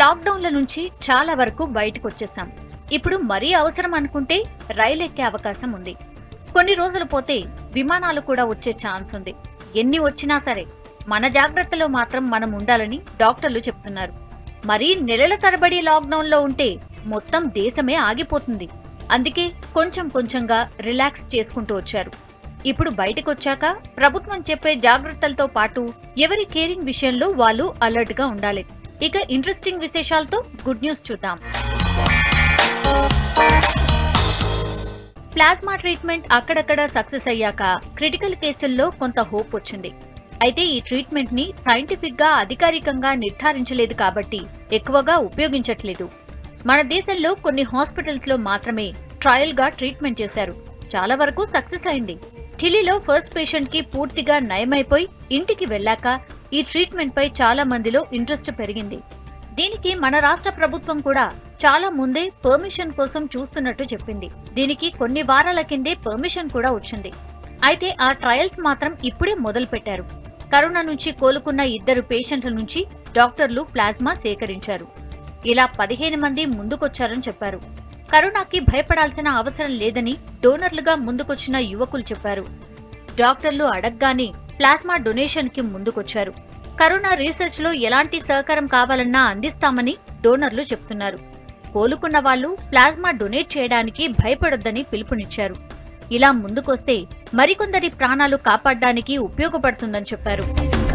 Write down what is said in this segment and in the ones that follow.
లాక్డౌన్ల నుంచి చాలా వరకు బయటకు వచ్చేసాం ఇప్పుడు మరీ అవసరం అనుకుంటే రైలు ఎక్కే అవకాశం ఉంది కొన్ని రోజులు పోతే విమానాలు కూడా వచ్చే ఛాన్స్ ఉంది ఎన్ని వచ్చినా సరే మన జాగ్రత్తలో మాత్రం మనం ఉండాలని డాక్టర్లు చెప్తున్నారు మరీ నెలల తరబడి లాక్డౌన్ లో ఉంటే మొత్తం దేశమే ఆగిపోతుంది అందుకే కొంచెం కొంచెంగా రిలాక్స్ చేసుకుంటూ వచ్చారు ఇప్పుడు బయటకు వచ్చాక ప్రభుత్వం చెప్పే జాగ్రత్తలతో పాటు ఎవరి కేరింగ్ విషయంలో వాళ్ళు అలర్ట్ గా ఉండాలి ఇక ఇంట్రెస్టింగ్ విశేషాలతో గుడ్ న్యూస్ చూద్దాం ప్లాస్మా ట్రీట్మెంట్ అక్కడక్కడ సక్సెస్ అయ్యాక క్రిటికల్ కేసుల్లో కొంత హోప్ వచ్చింది అయితే ఈ ట్రీట్మెంట్ ని సైంటిఫిక్ గా అధికారికంగా నిర్ధారించలేదు కాబట్టి ఎక్కువగా ఉపయోగించట్లేదు మన దేశంలో కొన్ని హాస్పిటల్స్ లో మాత్రమే ట్రయల్ గా ట్రీట్మెంట్ చేశారు చాలా వరకు సక్సెస్ అయింది ఢిల్లీలో ఫస్ట్ పేషెంట్ కి పూర్తిగా నయమైపోయి ఇంటికి వెళ్ళాక ఈ ట్రీట్మెంట్ పై చాలా మందిలో ఇంట్రెస్ట్ పెరిగింది దీనికి మన రాష్ట్ర ప్రభుత్వం కూడా చాలా ముందే పర్మిషన్ కోసం చూస్తున్నట్టు చెప్పింది దీనికి కొన్ని వారాల కిందే పర్మిషన్ కూడా వచ్చింది అయితే ఆ ట్రయల్స్ మాత్రం ఇప్పుడే మొదలు పెట్టారు కరోనా నుంచి కోలుకున్న ఇద్దరు పేషెంట్ల నుంచి డాక్టర్లు ప్లాస్మా సేకరించారు ఇలా పదిహేను మంది ముందుకొచ్చారని చెప్పారు కరోనాకి భయపడాల్సిన అవసరం లేదని డోనర్లుగా ముందుకొచ్చిన యువకులు చెప్పారు డాక్టర్లు అడగ్గానే ప్లాస్మా డొనేషన్ కి ముందుకొచ్చారు కరోనా రీసెర్చ్ లో ఎలాంటి సహకారం కావాలన్నా అందిస్తామని డోనర్లు చెప్తున్నారు కోలుకున్న వాళ్ళు ప్లాస్మా డొనేట్ చేయడానికి భయపడొద్దని పిలుపునిచ్చారు ఇలా ముందుకొస్తే మరికొందరి ప్రాణాలు కాపాడడానికి ఉపయోగపడుతుందని చెప్పారు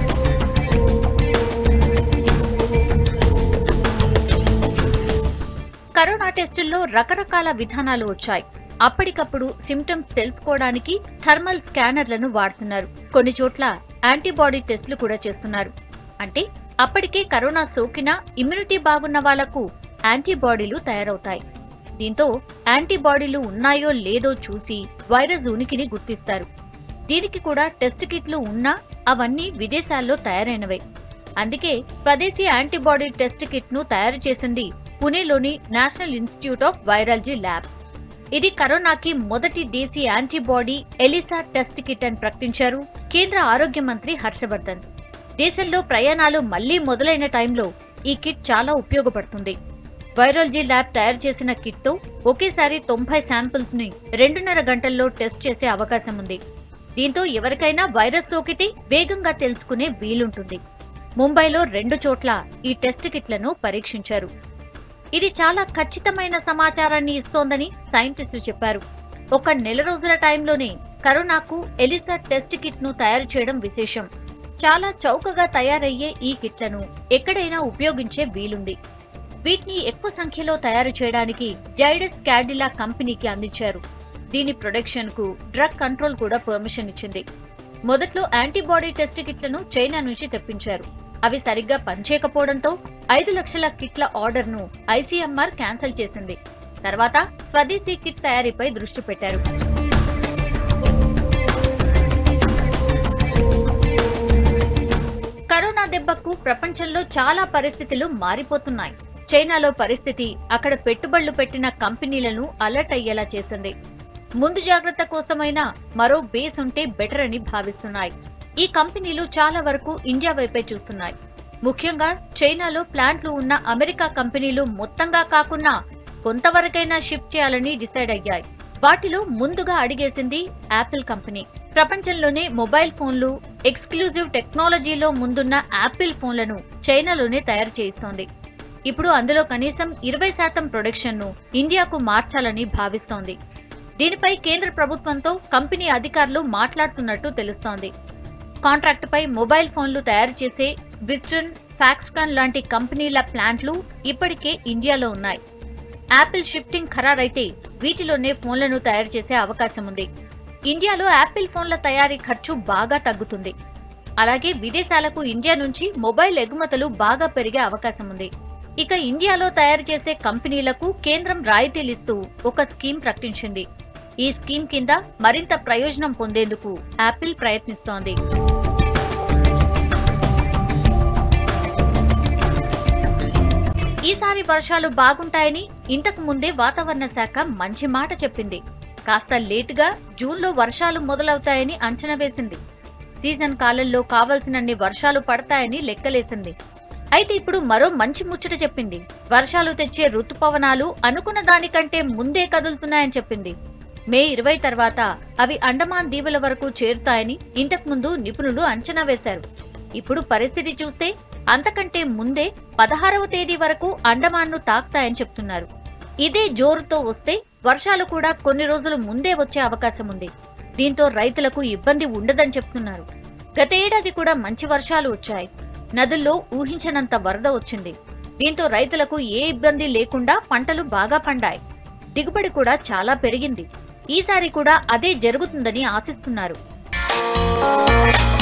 కరోనా టెస్టుల్లో రకరకాల విధానాలు వచ్చాయి అప్పటికప్పుడు సిమ్టమ్స్ తెలుసుకోవడానికి థర్మల్ స్కానర్లను వాడుతున్నారు కొన్ని చోట్ల యాంటీబాడీ టెస్టులు కూడా చేస్తున్నారు అంటే అప్పటికే కరోనా సోకినా ఇమ్యూనిటీ బాగున్న వాళ్లకు యాంటీబాడీలు తయారవుతాయి దీంతో యాంటీబాడీలు ఉన్నాయో లేదో చూసి వైరస్ ఉనికిని గుర్తిస్తారు దీనికి కూడా టెస్ట్ కిట్లు ఉన్నా అవన్నీ విదేశాల్లో తయారైనవే అందుకే స్వదేశీ యాంటీబాడీ టెస్ట్ కిట్ ను తయారు చేసింది పుణేలోని national institute of virology lab ఇది కరోనాకి మొదటి దేశీ యాంటీబాడీ ఎలిసా టెస్ట్ కిట్ అని ప్రకటించారు కేంద్ర ఆరోగ్య మంత్రి హర్షవర్ధన్ దేశంలో ప్రయాణాలు మళ్లీ మొదలైన టైంలో ఈ కిట్ చాలా ఉపయోగపడుతుంది వైరాలజీ ల్యాబ్ తయారు చేసిన కిట్ తో ఒకేసారి తొంభై శాంపిల్స్ ని రెండున్నర గంటల్లో టెస్ట్ చేసే అవకాశం ఉంది దీంతో ఎవరికైనా వైరస్ సోకితే వేగంగా తెలుసుకునే వీలుంటుంది ముంబైలో రెండు చోట్ల ఈ టెస్ట్ కిట్లను పరీక్షించారు ఇది చాలా ఖచ్చితమైన సమాచారాన్ని ఇస్తోందని సైంటిస్టులు చెప్పారు ఒక నెల రోజుల టైంలోనే కరోనాకు ఎలిసా టెస్ట్ కిట్ ను తయారు చేయడం విశేషం చాలా చౌకగా తయారయ్యే ఈ కిట్లను ఎక్కడైనా ఉపయోగించే వీలుంది వీటిని ఎక్కువ సంఖ్యలో తయారు చేయడానికి జైడస్ క్యాడిలా కంపెనీకి అందించారు దీని ప్రొడక్షన్ కు డ్రగ్ కంట్రోల్ కూడా పర్మిషన్ ఇచ్చింది మొదట్లో యాంటీబాడీ టెస్ట్ కిట్లను చైనా నుంచి తెప్పించారు అవి సరిగ్గా పనిచేయకపోవడంతో ఐదు లక్షల కిట్ల ఆర్డర్ ను ఐసీఎంఆర్ క్యాన్సిల్ చేసింది తర్వాత స్వదేశీ కిట్ తయారీపై దృష్టి పెట్టారు కరోనా దెబ్బకు ప్రపంచంలో చాలా పరిస్థితులు మారిపోతున్నాయి చైనాలో పరిస్థితి అక్కడ పెట్టుబడులు పెట్టిన కంపెనీలను అలర్ట్ అయ్యేలా చేసింది ముందు జాగ్రత్త కోసమైనా మరో బేస్ ఉంటే బెటర్ అని భావిస్తున్నాయి ఈ కంపెనీలు చాలా వరకు ఇండియా వైపే చూస్తున్నాయి ముఖ్యంగా చైనాలో ప్లాంట్లు ఉన్న అమెరికా కంపెనీలు మొత్తంగా కాకుండా కొంతవరకైనా షిఫ్ట్ చేయాలని డిసైడ్ అయ్యాయి వాటిలో ముందుగా అడిగేసింది యాపిల్ కంపెనీ ప్రపంచంలోనే మొబైల్ ఫోన్లు ఎక్స్క్లూజివ్ టెక్నాలజీలో ముందున్న యాపిల్ ఫోన్లను చైనాలోనే తయారు చేయిస్తోంది ఇప్పుడు అందులో కనీసం ఇరవై శాతం ప్రొడక్షన్ ను ఇండియాకు మార్చాలని భావిస్తోంది దీనిపై కేంద్ర ప్రభుత్వంతో కంపెనీ అధికారులు మాట్లాడుతున్నట్టు తెలుస్తోంది కాంట్రాక్టుపై మొబైల్ ఫోన్లు తయారు చేసే విస్టర్న్ ఫాక్స్కాన్ లాంటి కంపెనీల ప్లాంట్లు ఇప్పటికే ఇండియాలో ఉన్నాయి యాపిల్ షిఫ్టింగ్ ఖరారైతే వీటిలోనే ఫోన్లను తయారు చేసే అవకాశం ఉంది ఇండియాలో యాపిల్ ఫోన్ల తయారీ ఖర్చు బాగా తగ్గుతుంది అలాగే విదేశాలకు ఇండియా నుంచి మొబైల్ ఎగుమతులు బాగా పెరిగే అవకాశం ఉంది ఇక ఇండియాలో తయారు చేసే కంపెనీలకు కేంద్రం రాయితీలిస్తూ ఒక స్కీమ్ ప్రకటించింది ఈ స్కీమ్ కింద మరింత ప్రయోజనం పొందేందుకు యాపిల్ ప్రయత్నిస్తోంది ఈసారి వర్షాలు బాగుంటాయని ఇంతకు ముందే వాతావరణ శాఖ మంచి మాట చెప్పింది కాస్త లేటుగా జూన్లో వర్షాలు మొదలవుతాయని అంచనా వేసింది సీజన్ కాలంలో కావలసినన్ని వర్షాలు పడతాయని లెక్కలేసింది అయితే ఇప్పుడు మరో మంచి ముచ్చట చెప్పింది వర్షాలు తెచ్చే రుతుపవనాలు అనుకున్న దానికంటే ముందే కదులుతున్నాయని చెప్పింది మే ఇరవై తర్వాత అవి అండమాన్ దీవుల వరకు చేరుతాయని ఇంతకుముందు నిపుణులు అంచనా వేశారు ఇప్పుడు పరిస్థితి చూస్తే అంతకంటే ముందే పదహారవ తేదీ వరకు అండమాన్ను తాకుతాయని చెప్తున్నారు ఇదే జోరుతో వస్తే వర్షాలు కూడా కొన్ని రోజులు ముందే వచ్చే అవకాశం ఉంది దీంతో రైతులకు ఇబ్బంది ఉండదని చెప్తున్నారు గత ఏడాది కూడా మంచి వర్షాలు వచ్చాయి నదుల్లో ఊహించనంత వరద వచ్చింది దీంతో రైతులకు ఏ ఇబ్బంది లేకుండా పంటలు బాగా పండాయి దిగుబడి కూడా చాలా పెరిగింది ఈసారి కూడా అదే జరుగుతుందని ఆశిస్తున్నారు